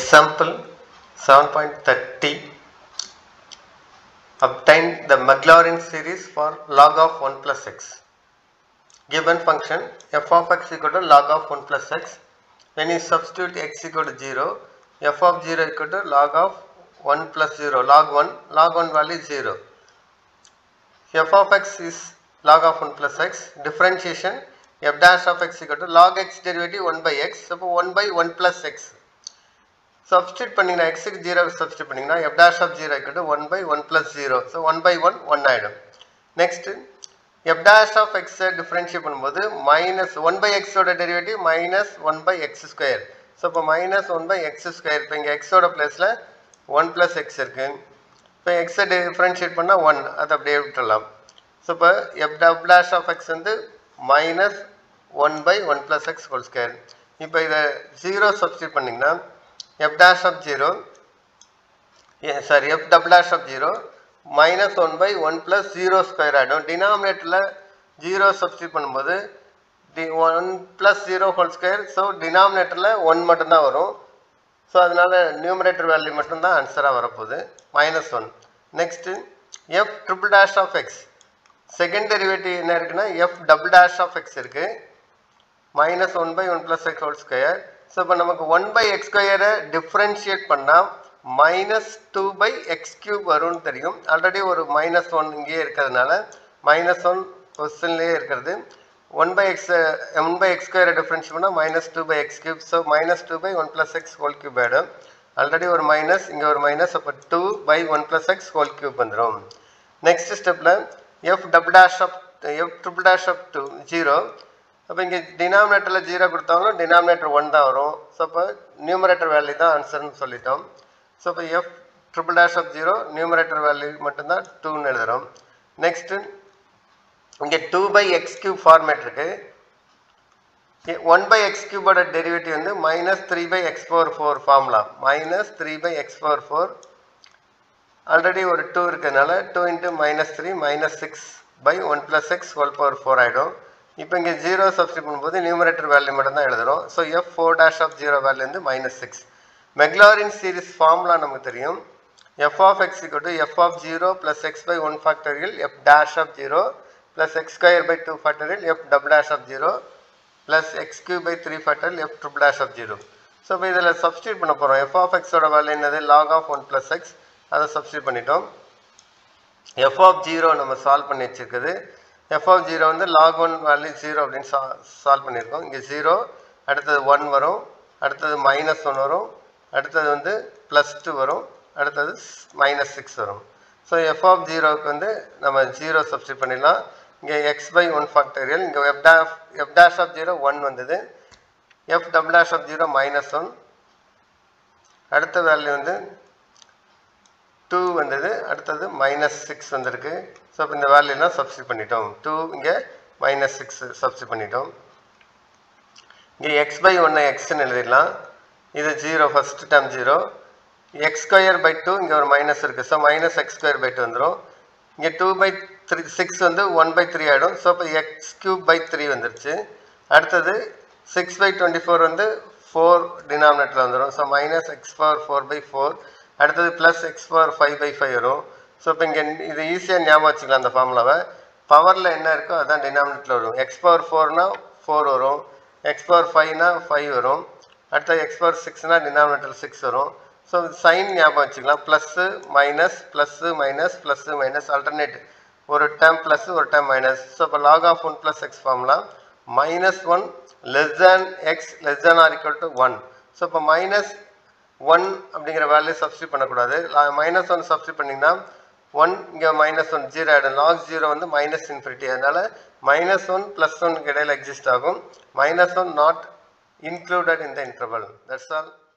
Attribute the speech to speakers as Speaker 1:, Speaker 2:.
Speaker 1: Example 7.30 Obtain the Maclaurin series for log of 1 plus x. Given function f of x equal to log of 1 plus x. When you substitute x equal to 0, f of 0 equal to log of 1 plus 0, log 1, log 1 value is 0. f of x is log of 1 plus x. Differentiation f dash of x equal to log x derivative 1 by x. So, 1 by 1 plus x. Substitute பண்ணிங்கன்னா எக்ஸுக்கு zero substitute பண்ணிங்கன்னா f dash of zero இக்கட்டு one by one plus zero so one by one one ஆகிடும் next f dash of எக்ஸை differentiate பண்ணும்போது minus one by எக்ஸோட derivative minus one by x square so இப்போ minus one by x square இப்போ இங்கே எக்ஸோட பிளேஸில் ஒன் ப்ளஸ் எக்ஸ் இருக்குது இப்போ எக்ஸை டிஃப்ரென்ஷியேட் பண்ணால் ஒன் அதை அப்படியே விட்டுடலாம் ஸோ இப்போ f double dash of x வந்து minus one by one plus x whole square இப்போ இதை ஜீரோ சப்ஸ்டியூட் பண்ணிங்கன்னா f dash of 0 yeah, sorry f double dash of 0 minus 1 by 1 plus 0 square ஆகிடும் டினாமினேட்டரில் ஜீரோ சப்ஸ்டியூட் பண்ணும்போது டி one plus zero whole square so டினாமினேட்டரில் one மட்டும்தான் வரும் ஸோ அதனால் நியூமரேட்டர் வேல்யூ மட்டும்தான் ஆன்சராக வரப்போகுது minus one next f triple dash of x second derivative என்ன இருக்குன்னா f double dash of x இருக்குது minus one by one plus x whole square so இப்போ நமக்கு ஒன் பை எக்ஸ் ஸ்கொயரை டிஃப்ரென்ஷியேட் பண்ணால் minus two by x cube வரும்னு தெரியும் already ஒரு மைனஸ் ஒன் இங்கேயே இருக்கிறதுனால மைனஸ் ஒன் கொஸ்டின்லேயே இருக்கிறது one by x one by x ஸ்கொயரை டிஃப்ரென்ஷியேட் பண்ணால் minus two by x cube so minus two by one plus x whole cube ஆகிடும் ஆல்ரெடி ஒரு மைனஸ் இங்கே ஒரு மைனஸ் அப்போ two by one plus x whole cube வந்துடும் next ஸ்டெப்பில் f double dash of f triple dash of two zero அப்போ இங்கே டினாமினேட்டரில் ஜீரோ கொடுத்தாலும் டினாமினேட்டர் ஒன் தான் வரும் ஸோ அப்போ நியூமரேட்டர் வேல்யூ தான் ஆன்சர்னு சொல்லிட்டோம் ஸோ இப்போ f triple dash of zero numerator value மட்டும்தான் டூன்னு எழுதுகிறோம் நெக்ஸ்ட்டு இங்கே two by x cube format இருக்குது ஒன் பை எக்ஸ் கியூபோட டெரிவேட்டிவ் வந்து minus three by x four four formula minus three by x four four already ஒரு two இருக்கிறதுனால two into minus three minus six by one plus x whole power four ஆகிடும் இப்போ இங்கே zero substitute பண்ணும்போது numerator value மட்டும் தான் எழுதுறோம் so F four dash of zero value வந்து minus six Maclaurin series formula நமக்கு தெரியும் f of x equal to f of zero plus x by one factorial f dash of zero plus x square by two factorial f double dash of zero plus x cube by three factorial f triple dash of zero so இப்போ இதில் substitute பண்ண போகிறோம் f of எக்ஸோட value என்னது log of one plus x அதை substitute பண்ணிட்டோம் f of zero நம்ம solve பண்ணி வச்சுருக்குது எஃப் ஆஃப் ஜீரோ வந்து லாக் ஒன் வேல்யூ ஜீரோ அப்படின்னு சா சால்வ் பண்ணியிருக்கோம் இங்கே ஜீரோ அடுத்தது ஒன் வரும் அடுத்தது மைனஸ் ஒன் வரும் அடுத்தது வந்து ப்ளஸ் டூ வரும் அடுத்தது மைனஸ் சிக்ஸ் வரும் ஸோ எஃப் ஆஃப் ஜீரோவுக்கு வந்து நம்ம ஜீரோ சப்ஸ்டியூட் பண்ணிடலாம் இங்கே எக்ஸ் பை ஒன் ஃபேக்டரியல் இங்கே f dash f dash of zero one வந்தது f double dash of zero minus one அடுத்த வேல்யூ வந்து டூ வந்தது அடுத்தது மைனஸ் சிக்ஸ் வந்திருக்கு ஸோ இப்போ இந்த வேல்யூலாம் சப்ஸ்டியூட் பண்ணிட்டோம் டூ இங்கே மைனஸ் சிக்ஸ் சப்ஸ்டியூட் பண்ணிட்டோம் இங்கே எக்ஸ் பை ஒன்று எக்ஸ்ன்னு எழுதிடலாம் இது zero first term zero X square by two இங்கே ஒரு மைனஸ் இருக்குது so minus x square by two வந்துடும் இங்கே டூ பை த்ரீ சிக்ஸ் வந்து ஒன் பை த்ரீ ஆகிடும் ஸோ இப்போ எக்ஸ் கியூப் பை த்ரீ வந்துருச்சு அடுத்தது சிக்ஸ் பை டுவெண்ட்டி ஃபோர் வந்து ஃபோர் டினாமினேட்டர் வந்துடும் so minus x power four by four அடுத்தது plus x power five by five வரும் so இப்போ இங்கே இது ஈஸியாக ஞாபகம் வச்சுக்கலாம் அந்த ஃபார்முலாவை பவரில் என்ன இருக்கோ அதான் டினாமினேட்டில் வரும் எக்ஸ் பவர் ஃபோர்னா ஃபோர் வரும் எக்ஸ் பவர் ஃபைவ்னா ஃபைவ் வரும் அடுத்தது எக்ஸ் பவர் சிக்ஸ்னா டினாமினேட்டர் சிக்ஸ் வரும் ஸோ சைன் ஞாபகம் வச்சுக்கலாம் plus minus plus minus plus minus alternate ஒரு டேம் ப்ளஸ் ஒரு டேம் மைனஸ் ஸோ இப்போ log of one plus x formula minus one less than x less than or equal to one so இப்போ minus one அப்படிங்கிற value substitute பண்ணக்கூடாது minus one substitute பண்ணிங்கன்னா one இங்கே minus one zero ஆகிடும் log zero வந்து minus infinity அதனால் minus one plus ஒன்க்கு இடையில் எக்ஸிஸ்ட் ஆகும் minus one not included in the interval that's all